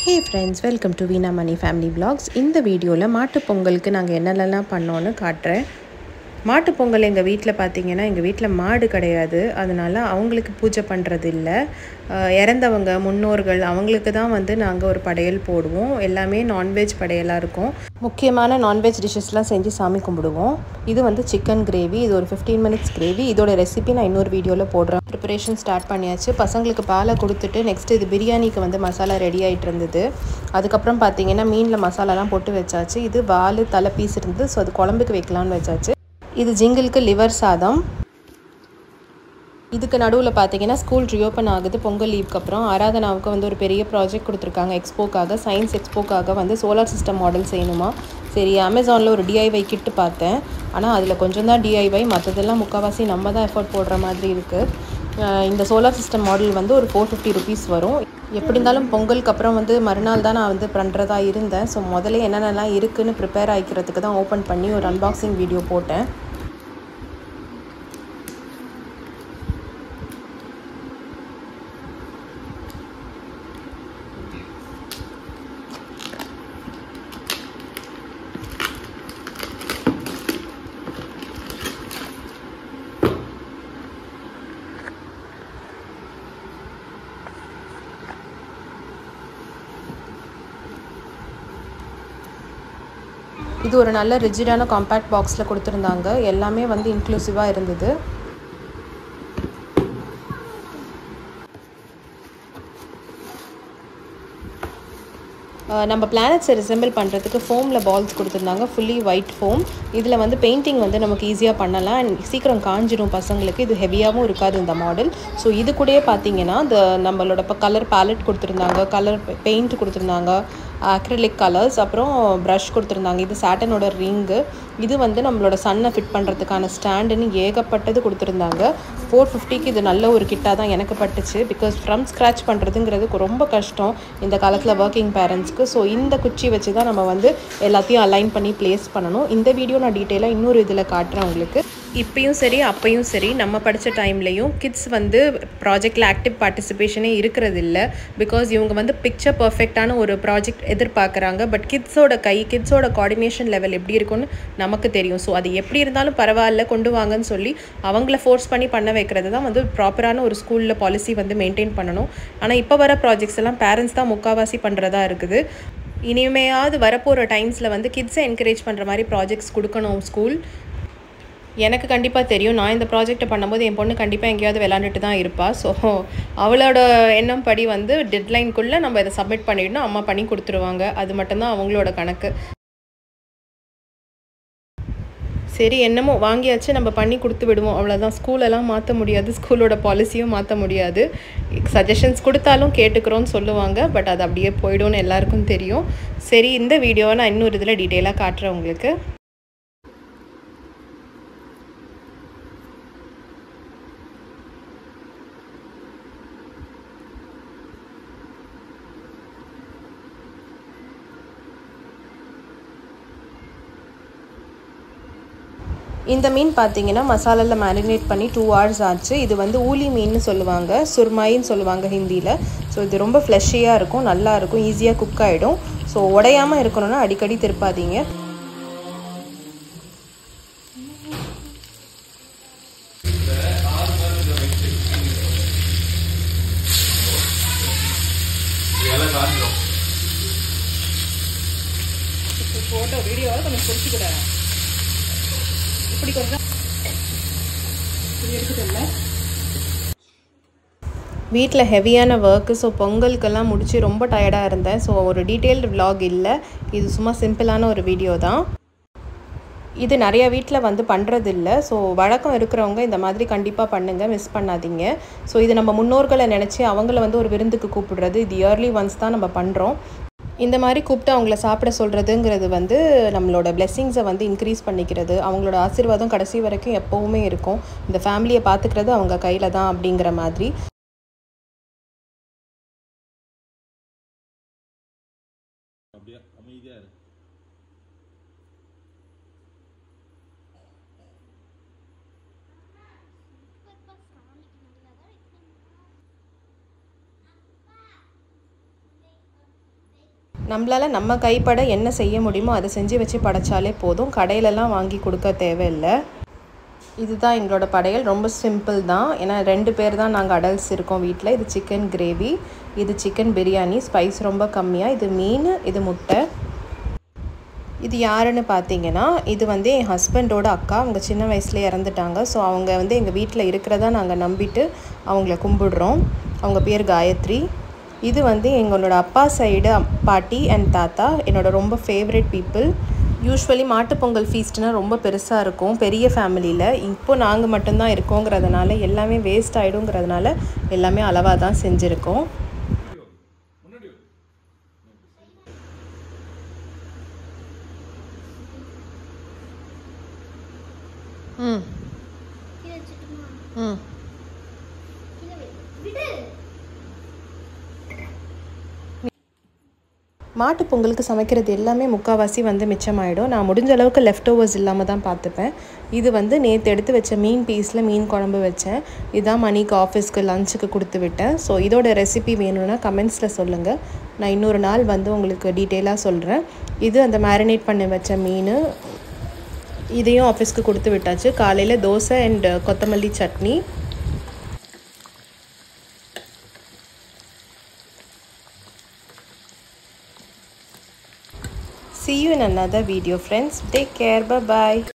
Hey friends welcome to Veena Mani family vlogs இந்த வீடியோவில் மாட்டுப் பொங்கலுக்கு நாங்கள் என்னென்னலாம் பண்ணோன்னு காட்டுறேன் மாட்டுப் பொங்கல் எங்கள் வீட்டில் பார்த்தீங்கன்னா எங்கள் வீட்டில் மாடு கிடையாது அதனால அவங்களுக்கு பூஜை பண்ணுறது இல்லை அஹ் இறந்தவங்க முன்னோர்கள் அவங்களுக்கு தான் வந்து நாங்கள் ஒரு படையல் போடுவோம் எல்லாமே நான்வெஜ் படையலாக இருக்கும் முக்கியமான நான்வெஜ் டிஷ்ஷஸ்லாம் செஞ்சு சாமி கும்பிடுவோம் இது வந்து சிக்கன் கிரேவி இது ஒரு ஃபிஃப்டீன் மினிட்ஸ் கிரேவி இதோட ரெசிபி நான் இன்னொரு வீடியோவில் போடுறேன் ப்ரிப்பரேஷன் ஸ்டார்ட் பண்ணியாச்சு பசங்களுக்கு பாலை கொடுத்துட்டு நெக்ஸ்ட் இது பிரியாணிக்கு வந்து மசாலா ரெடி ஆகிட்டு இருந்தது அதுக்கப்புறம் பார்த்தீங்கன்னா மீனில் மசாலாலாம் போட்டு வச்சாச்சு இது வால் தலை பீஸ் இருந்தது ஸோ அது குழம்புக்கு வைக்கலான்னு வச்சாச்சு இது ஜிங்கிளுக்கு லிவர் சாதம் இதுக்கு நடுவில் பார்த்தீங்கன்னா ஸ்கூல் ரீஓப்பன் ஆகுது பொங்கல் லீவுக்கு அப்புறம் ஆராதனாவுக்கு வந்து ஒரு பெரிய ப்ராஜெக்ட் கொடுத்துருக்காங்க எக்ஸ்போக்காக சயின்ஸ் எக்ஸ்போக்காக வந்து சோலார் சிஸ்டம் மாடல் செய்யணுமா சரி அமேசானில் ஒரு டிஐவை கிட்டு பார்த்தேன் ஆனால் அதில் கொஞ்சம் தான் டிஐவை மற்றதெல்லாம் முக்கால்வாசி நம்ம தான் எஃபர்ட் போடுற மாதிரி இருக்குது இந்த சோலார் சிஸ்டம் மாடல் வந்து ஒரு ஃபோர் ஃபிஃப்டி ருபீஸ் வரும் எப்படி இருந்தாலும் பொங்கலுக்கு அப்புறம் வந்து மறுநாள் தான் நான் வந்து பண்ணுறதா இருந்தேன் ஸோ முதல்ல என்னென்னலாம் இருக்குன்னு ப்ரிப்பேர் ஆகிக்கிறதுக்கு தான் ஓப்பன் பண்ணி ஒரு அன்பாக்சிங் வீடியோ போட்டேன் இது ஒரு நல்ல ரிஜிடான காம்பேக்ட் பாக்ஸில் கொடுத்துருந்தாங்க எல்லாமே வந்து இன்க்ளூசிவாக இருந்தது நம்ம பிளானட்ஸை ரிசெம்பிள் பண்ணுறதுக்கு ஃபோமில் பால்ஸ் கொடுத்துருந்தாங்க ஃபுல்லி ஒயிட் ஃபோம் இதில் வந்து பெயிண்டிங் வந்து நமக்கு ஈஸியாக பண்ணலாம் அண்ட் சீக்கிரம் காஞ்சிடும் பசங்களுக்கு இது ஹெவியாகவும் இருக்காது இந்த மாடல் ஸோ இது கூடயே பார்த்தீங்கன்னா இந்த நம்மளோட இப்போ கலர் பேலட் கொடுத்துருந்தாங்க கலர் பெயிண்ட் கொடுத்துருந்தாங்க அக்ரிலிக் கலர்ஸ் அப்புறம் ப்ரஷ் கொடுத்துருந்தாங்க இது சாட்டனோட ரிங்கு இது வந்து நம்மளோட சன்னை ஃபிட் பண்ணுறதுக்கான ஸ்டாண்டுன்னு ஏகப்பட்டது கொடுத்துருந்தாங்க ஃபோர் ஃபிஃப்டிக்கு இது நல்ல ஒரு கிட்டாக தான் எனக்கு பட்டுச்சு பிகாஸ் ஃப்ரம் ஸ்க்ராச் பண்ணுறதுங்கிறது ரொம்ப கஷ்டம் இந்த காலத்தில் ஒர்க்கிங் பேரண்ட்ஸ்க்கு ஸோ இந்த குச்சி வச்சு தான் நம்ம வந்து எல்லாத்தையும் அலைன் பண்ணி ப்ளேஸ் பண்ணணும் இந்த வீடியோ நான் டீட்டெயிலாக இன்னொரு இதில் காட்டுறேன் உங்களுக்கு இப்பயும் சரி அப்பையும் சரி நம்ம படித்த டைம்லேயும் கிட்ஸ் வந்து ப்ராஜெக்டில் ஆக்டிவ் பார்ட்டிசிபேஷனே இருக்கிறது இல்லை பிகாஸ் இவங்க வந்து பிக்சர் பர்ஃபெக்டான ஒரு ப்ராஜெக்ட் எதிர்பார்க்குறாங்க பட் கிட்ஸோட கை கிட்ஸோட கோஆர்டினேஷன் லெவல் எப்படி இருக்கும்னு நமக்கு தெரியும் ஸோ அது எப்படி இருந்தாலும் பரவாயில்ல கொண்டு வாங்கன்னு சொல்லி அவங்கள ஃபோர்ஸ் பண்ணி பண்ண வைக்கிறது தான் வந்து ப்ராப்பரான ஒரு ஸ்கூலில் பாலிசி வந்து மெயின்டைன் பண்ணணும் ஆனால் இப்போ வர ப்ராஜெக்ட்ஸ் எல்லாம் பேரண்ட்ஸ் தான் முக்கால்வாசி பண்ணுறதா இருக்குது இனிமையாவது வரப்போகிற டைம்ஸில் வந்து கிட்ஸை என்கரேஜ் பண்ணுற மாதிரி ப்ராஜெக்ட்ஸ் கொடுக்கணும் ஸ்கூல் எனக்கு கண்டிப்பாக தெரியும் நான் இந்த ப்ராஜெக்டை பண்ணும்போது என் பொண்ணு கண்டிப்பாக எங்கேயாவது விளாண்டுட்டு தான் இருப்பாள் ஸோ அவளோட எண்ணம் படி வந்து டெட்லைனுக்குள்ளே நம்ம இதை சப்மிட் பண்ணிடணும் அம்மா பண்ணி கொடுத்துருவாங்க அது மட்டும்தான் அவங்களோட கணக்கு சரி என்னமோ வாங்கியாச்சு நம்ம பண்ணி கொடுத்து விடுவோம் அவ்வளோதான் ஸ்கூலெல்லாம் மாற்ற முடியாது ஸ்கூலோட பாலிசியும் மாற்ற முடியாது சஜஷன்ஸ் கொடுத்தாலும் கேட்டுக்கிறோன்னு சொல்லுவாங்க பட் அது அப்படியே போய்டும்னு எல்லாருக்கும் தெரியும் சரி இந்த வீடியோவை நான் இன்னொரு இதில் டீட்டெயிலாக காட்டுறேன் உங்களுக்கு இந்த மீன் பார்த்தீங்கன்னா மசாலாவில் மேரினேட் பண்ணி டூ ஹவர்ஸ் ஆச்சு இது வந்து ஊலி மீன் சொல்லுவாங்க சுர்மாயின்னு சொல்லுவாங்க ஹிந்தியில் ஸோ இது ரொம்ப ஃப்ளஷியாக இருக்கும் நல்லா இருக்கும் ஈஸியாக குக் ஆகிடும் ஸோ உடையாமல் இருக்கணும்னா அடிக்கடி திருப்பாதீங்க ஃபோட்டோ வீடியோவில் கொஞ்சம் பிடிச்சிக்கிறேன் இப்படி கொஞ்சம் வீட்டில் ஹெவியான ஒர்க்கு ஸோ பொங்கலுக்கெல்லாம் முடிச்சு ரொம்ப டயர்டாக இருந்தேன் ஸோ ஒரு டீட்டெயில்டு விலாக் இல்லை இது சும்மா சிம்பிளான ஒரு வீடியோ தான் இது நிறைய வீட்டில் வந்து பண்ணுறது இல்லை ஸோ வழக்கம் இருக்கிறவங்க இந்த மாதிரி கண்டிப்பாக பண்ணுங்கள் மிஸ் பண்ணாதீங்க ஸோ இது நம்ம முன்னோர்களை நினச்சி அவங்கள வந்து ஒரு விருந்துக்கு கூப்பிடுறது இது இயர்லி ஒன்ஸ் தான் நம்ம பண்ணுறோம் இந்த மாதிரி கூப்பிட்டு அவங்கள சாப்பிட சொல்கிறதுங்கிறது வந்து நம்மளோட பிளெஸ்ஸிங்ஸை வந்து இன்க்ரீஸ் பண்ணிக்கிறது அவங்களோட ஆசீர்வாதம் கடைசி வரைக்கும் எப்போவுமே இருக்கும் இந்த ஃபேமிலியை பார்த்துக்கிறது அவங்க கையில் தான் அப்படிங்கிற மாதிரி அப்படியே அமைதியா இரு நம்மளால் நம்ம கைப்பட என்ன செய்ய முடியுமோ அதை செஞ்சு வச்சு படைச்சாலே போதும் கடையிலலாம் வாங்கி கொடுக்க தேவையில்லை இதுதான் எங்களோட படையல் ரொம்ப சிம்பிள் தான் ஏன்னா ரெண்டு பேர் தான் நாங்கள் அடல்ட்ஸ் இருக்கோம் வீட்டில் இது சிக்கன் கிரேவி இது சிக்கன் பிரியாணி ஸ்பைஸ் ரொம்ப கம்மியாக இது மீன் இது முட்டை இது யாருன்னு பார்த்தீங்கன்னா இது வந்து என் ஹஸ்பண்டோட அக்கா அவங்க சின்ன வயசுல இறந்துட்டாங்க ஸோ அவங்க வந்து எங்கள் வீட்டில் இருக்கிறதா நாங்கள் நம்பிட்டு அவங்கள கும்பிடுறோம் அவங்க பேர் காயத்ரி இது வந்து எங்களோட அப்பா சைடு பாட்டி அண்ட் தாத்தா என்னோட ரொம்ப ஃபேவரட் பீப்புள் யூஸ்வலி மாட்டுப்பொங்கல் ஃபீஸ்ட்னால் ரொம்ப பெருசாக இருக்கும் பெரிய ஃபேமிலியில் இப்போ நாங்கள் மட்டும்தான் இருக்கோங்கிறதுனால எல்லாமே வேஸ்ட் ஆகிடுங்கிறதுனால எல்லாமே அளவாக தான் செஞ்சுருக்கோம் ம் கீழே வச்சுட்டுமா ம் கீழே வை. விடு மாட்டு பொங்கலுக்கு சமைக்கிறது எல்லாமே முக்கால்வாசி வந்து மிச்சமாயிடும் நான் முடிஞ்ச அளவுக்கு லெஃப்ட் ஓவர்ஸ் இல்லாமல் தான் பார்த்துப்பேன் இது வந்து நேற்று எடுத்து வச்ச மீன் பீஸில் மீன் குழம்பு வச்சேன் இதான் மணிக்கு ஆஃபீஸ்க்கு லஞ்சுக்கு கொடுத்து விட்டேன் ஸோ இதோட ரெசிபி வேணும்னா கமெண்ட்ஸில் சொல்லுங்கள் நான் இன்னொரு நாள் வந்து உங்களுக்கு டீட்டெயிலாக சொல்கிறேன் இது அந்த மேரினேட் பண்ணி வச்ச மீன் இதையும் ஆஃபீஸ்க்கு கொடுத்து விட்டாச்சு காலையில் தோசை அண்ட் கொத்தமல்லி chutney See you in another video friends. Take care. Bye bye.